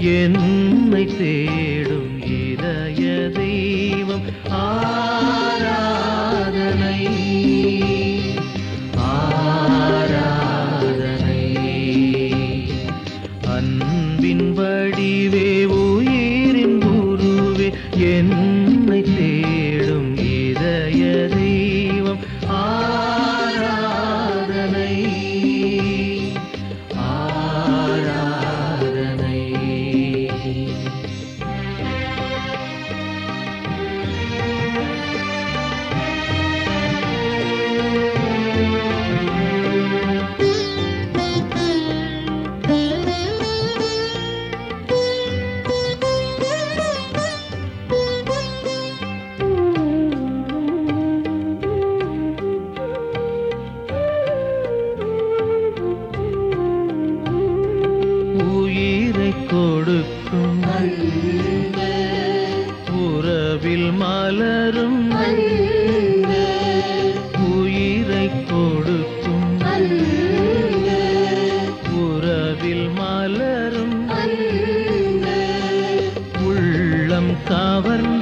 என்னை தேடும் இதய தெய்வம் ஆராதனை ஆராதனை அன்பின் வடிவே உயிரின் குருவே என்னை தேடும் இதய தெய்வம் ஆராதனை ஆராதனை உயிரை கொடுக்கும் உறவில் மலரும் உயிரை கொடுக்கும் உறவில் மலரும் உள்ளம் கவர்ந்த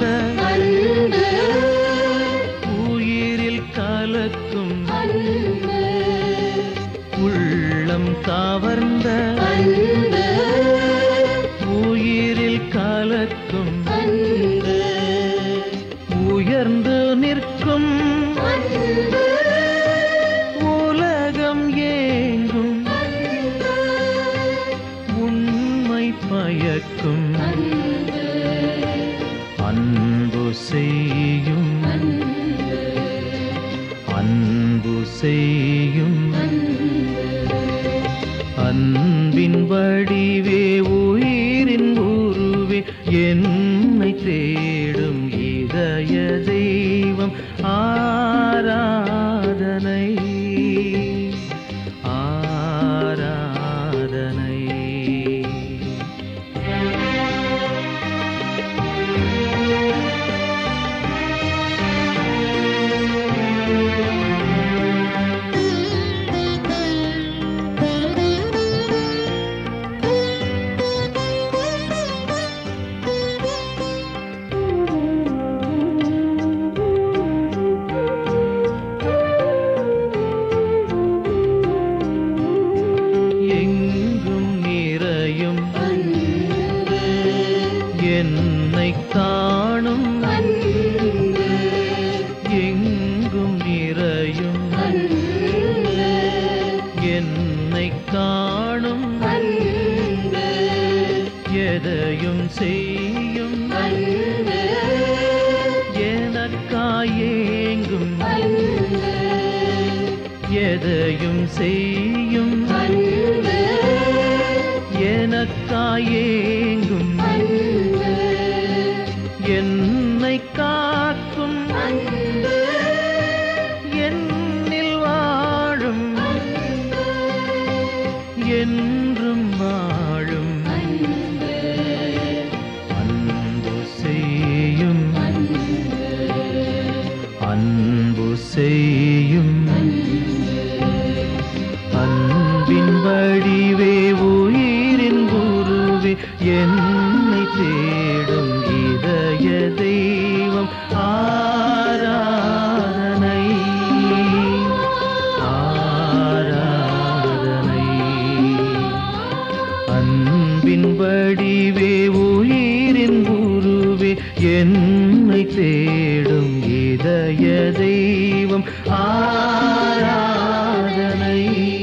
உயிரில் கலக்கும் உள்ளம் கவர்ந்த உயிரில் கலக்கும் உயர்ந்து நிற்கும் உலகம் ஏங்கும் உண்மை பயக்கும் அன்பு செய்யும் அன்பு செய்யும் அன்பின் வடிவே உயிரின் உருவே என்னை தேடும் இதய தெய்வம் ஆராதனை ஆராதனை எங்கும் நிறையும் என்னை காணும் எங்கும் நிறையும் என்னை காணும் எதையும் செய்யும் எனக்காயேங்கும் எதையும் செய்யும் எனக்காயேங்கும் என்னை காக்கும் என்னில் வாழும் என்றும் வாழும் அன்பு செய்யும் அன்பு செய்யும் அன்பின் வடிவே உயிரின் குருவே என்னை தேடும் இதய தெய்வம் ஆராதனை ஆராதனை அன்பின் வடிவே உயிரின் குருவே என்னை தேடும் இதய தெய்வம் ஆராதனை